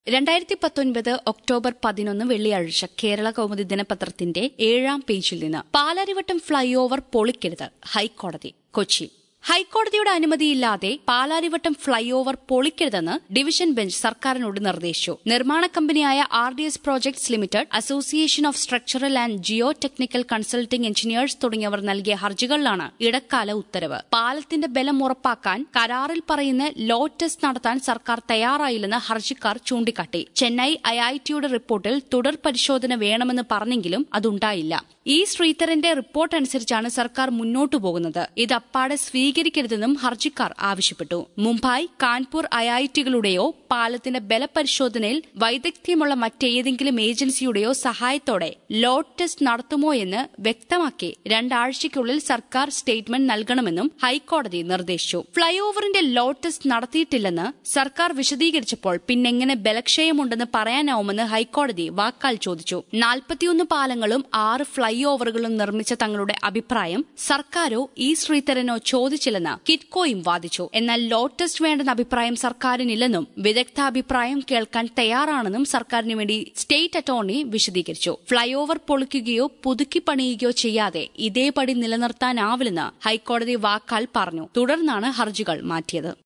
രണ്ടായിരത്തി പത്തൊൻപത് ഒക്ടോബർ പതിനൊന്ന് വെള്ളിയാഴ്ച കേരള കൗമുദി ദിനപത്രത്തിന്റെ ഏഴാം പേജിൽ നിന്ന് പാലാരിവട്ടം ഫ്ളൈ ഓവർ പൊളിക്കരുത് ഹൈക്കോടതി കൊച്ചി ഹൈക്കോടതിയുടെ അനുമതിയില്ലാതെ പാലാരിവട്ടം ഫ്ളൈ ഓവർ പൊളിക്കരുതെന്ന് ഡിവിഷൻ ബെഞ്ച് സർക്കാരിനോട് നിർദ്ദേശിച്ചു നിർമ്മാണ കമ്പനിയായ R D S projects limited association of structural and geotechnical consulting engineers തുടങ്ങിയവർ നൽകിയ ഹർജികളിലാണ് ഇടക്കാല ഉത്തരവ് പാലത്തിന്റെ ബലം ഉറപ്പാക്കാൻ കരാറിൽ പറയുന്ന ലോ ടെസ്റ്റ് നടത്താൻ സർക്കാർ തയ്യാറായില്ലെന്ന് ഹർജിക്കാർ ചൂണ്ടിക്കാട്ടി ചെന്നൈ ഐഐടിയുടെ റിപ്പോർട്ടിൽ തുടർ പരിശോധന വേണമെന്ന് പറഞ്ഞെങ്കിലും അതുണ്ടായില്ല ഇ ശ്രീധരന്റെ റിപ്പോർട്ട് അനുസരിച്ചാണ് സർക്കാർ മുന്നോട്ടു പോകുന്നത് ഇത് അപ്പാടെ സ്വീകരിക്കരുതെന്നും ഹർജിക്കാർ ആവശ്യപ്പെട്ടു മുംബൈ കാൺപൂർ ഐഐടികളുടെയോ പാലത്തിന്റെ ബലപരിശോധനയിൽ വൈദഗ്ധ്യമുള്ള മറ്റേതെങ്കിലും ഏജൻസിയുടെയോ സഹായത്തോടെ ലോഡ് ടെസ്റ്റ് നടത്തുമോ എന്ന് വ്യക്തമാക്കി രണ്ടാഴ്ചയ്ക്കുള്ളിൽ സർക്കാർ സ്റ്റേറ്റ്മെന്റ് നൽകണമെന്നും ഹൈക്കോടതി നിർദ്ദേശിച്ചു ഫ്ളൈ ഓവറിന്റെ ലോഡ് ടെസ്റ്റ് നടത്തിയിട്ടില്ലെന്ന് സർക്കാർ വിശദീകരിച്ചപ്പോൾ പിന്നെങ്ങനെ ബലക്ഷയമുണ്ടെന്ന് പറയാനാവുമെന്ന് ഹൈക്കോടതി വാക്കാൽ ചോദിച്ചു നാൽപ്പത്തിയൊന്ന് പാലങ്ങളും ആറ് ഫ്ളൈ ഓവറുകളും നിർമ്മിച്ച തങ്ങളുടെ അഭിപ്രായം സർക്കാരോ ഇ ശ്രീധരനോ ചോദിച്ചില്ലെന്ന് കിറ്റ്കോയും വാദിച്ചു എന്നാൽ ലോഡ് ടെസ്റ്റ് വേണ്ടെന്ന അഭിപ്രായം സർക്കാരിനില്ലെന്നും വിദഗ്ധാഭിപ്രായം കേൾക്കാൻ തയ്യാറാണെന്നും സർക്കാരിന് വേണ്ടി സ്റ്റേറ്റ് അറ്റോർണി വിശദീകരിച്ചു ഫ്ളൈ ഓവർ പൊളിക്കുകയോ പുതുക്കി പണിയുകയോ ചെയ്യാതെ ഇതേപടി നിലനിർത്താനാവില്ലെന്ന് ഹൈക്കോടതി വാക്കാൽ പറഞ്ഞു തുടർന്നാണ് ഹർജികൾ മാറ്റിയത്